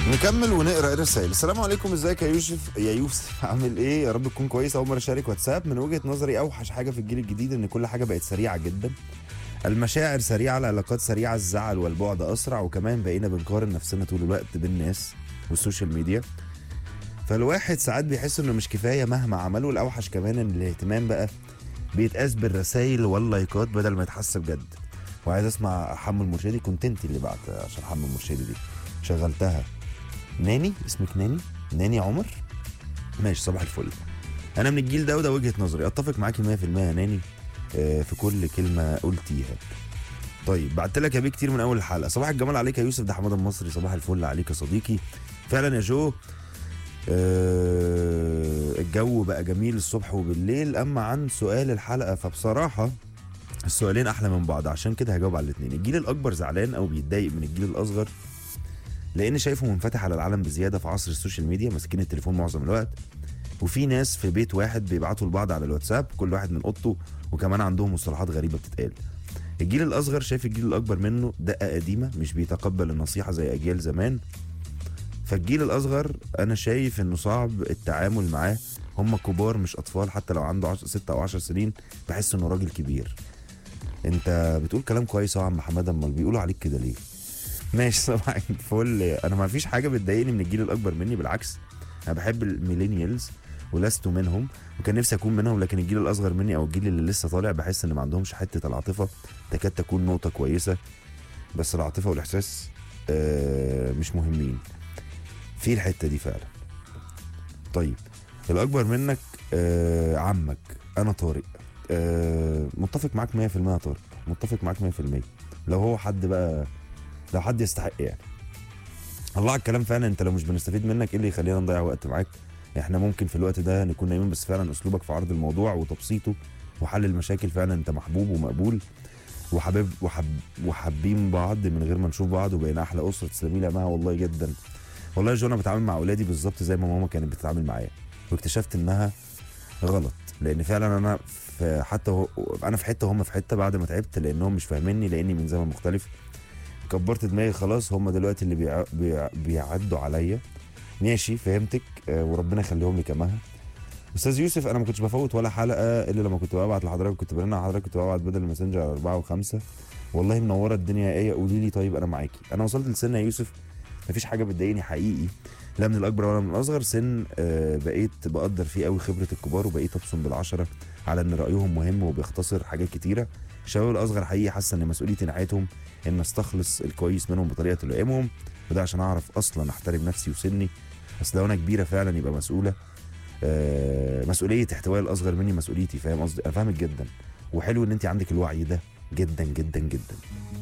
نكمل ونقرا الرسائل السلام عليكم ازيك يا يوسف يا يوسف عامل ايه يا رب تكون كويس اول مره اشارك واتساب من وجهه نظري اوحش حاجه في الجيل الجديد ان كل حاجه بقت سريعه جدا المشاعر سريعه العلاقات سريعه الزعل والبعد اسرع وكمان بقينا بنقارن نفسنا طول الوقت بالناس والسوشيال ميديا فالواحد ساعات بيحس انه مش كفايه مهما عمله الاوحش كمان ان الاهتمام بقى بيتقاس بالرسايل واللايكات بدل ما يتحس بجد وعايز اسمع حمو المرشدي كنت انت اللي بعت عشان حمو المرشدي دي شغلتها ناني اسمك ناني ناني عمر ماشي صباح الفل انا من الجيل ده وده وجهه نظري اتفق معاكي 100% يا ناني آه، في كل كلمه قلتيها طيب بعت لك يا بيه كتير من اول الحلقه صباح الجمال عليك يا يوسف ده حماده المصري صباح الفل عليك يا صديقي فعلا يا جو آه، الجو بقى جميل الصبح وبالليل اما عن سؤال الحلقه فبصراحه السؤالين احلى من بعض عشان كده هجاوب على الاثنين الجيل الاكبر زعلان او بيتضايق من الجيل الاصغر لان شايفه منفتح على العالم بزياده في عصر السوشيال ميديا ماسكين التليفون معظم الوقت وفي ناس في بيت واحد بيبعتوا لبعض على الواتساب كل واحد من اوضته وكمان عندهم مصطلحات غريبه بتتقال الجيل الاصغر شايف الجيل الاكبر منه دقه قديمه مش بيتقبل النصيحه زي اجيال زمان فالجيل الاصغر انا شايف انه صعب التعامل معاه هم كبار مش اطفال حتى لو عنده 6 او 10 سنين بحس انه راجل كبير انت بتقول كلام كويس يا عم حماده امال بيقولوا عليك كده ليه ماشي صباح الفل انا ما فيش حاجه بتضايقني من الجيل الاكبر مني بالعكس انا بحب الميلينيالز ولست منهم وكان نفسي اكون منهم لكن الجيل الاصغر مني او الجيل اللي لسه طالع بحس ان ما عندهمش حته العاطفه تكاد تكون نقطه كويسه بس العاطفه والاحساس آه مش مهمين في الحته دي فعلا طيب الاكبر منك آه عمك انا طارق آه متفق معاك 100% يا طارق متفق معاك 100% لو هو حد بقى لو حد يستحق يعني الله على الكلام فعلا انت لو مش بنستفيد منك ايه اللي يخلينا نضيع وقت معاك احنا ممكن في الوقت ده نكون نايمين بس فعلا اسلوبك في عرض الموضوع وتبسيطه وحل المشاكل فعلا انت محبوب ومقبول وحبيب وحب وحابين بعض من غير ما نشوف بعض وبقينا احلى اسره تسلمي لي يا مها والله جدا والله يا جو انا بتعامل مع اولادي بالظبط زي ما ماما كانت بتتعامل معايا واكتشفت انها غلط لان فعلا انا في حتى هو انا في حته وهم في حته بعد ما تعبت لانهم مش فاهميني لاني من زمن مختلف كبرت دماغي خلاص هم دلوقتي اللي بيع... بيع... بيعدوا عليا ماشي فهمتك آه، وربنا يخليهم لي كمها استاذ يوسف انا ما كنتش بفوت ولا حلقه الا لما كنت ببعت لحضرتك كنت برن على حضرتك كنت ببعت بدل الماسنجر على اربعه وخمسه والله منوره الدنيا ايه قولي لي طيب انا معاكي انا وصلت لسن يا يوسف مفيش حاجه بتضايقني حقيقي لا من الاكبر ولا من الاصغر سن آه، بقيت بقدر فيه قوي خبره الكبار وبقيت ابصم بالعشره على ان رايهم مهم وبيختصر حاجات كتيره الشباب الاصغر حقيقي حاسه ان مسؤوليتي ناحيتهم ان استخلص الكويس منهم بطريقه تلائمهم وده عشان اعرف اصلا احترم نفسي وسني اصل لو انا كبيره فعلا يبقى مسؤوله آه، مسؤوليه احتواء الاصغر مني مسؤوليتي فاهم قصدي انا فاهمك جدا وحلو ان انت عندك الوعي ده جدا جدا جدا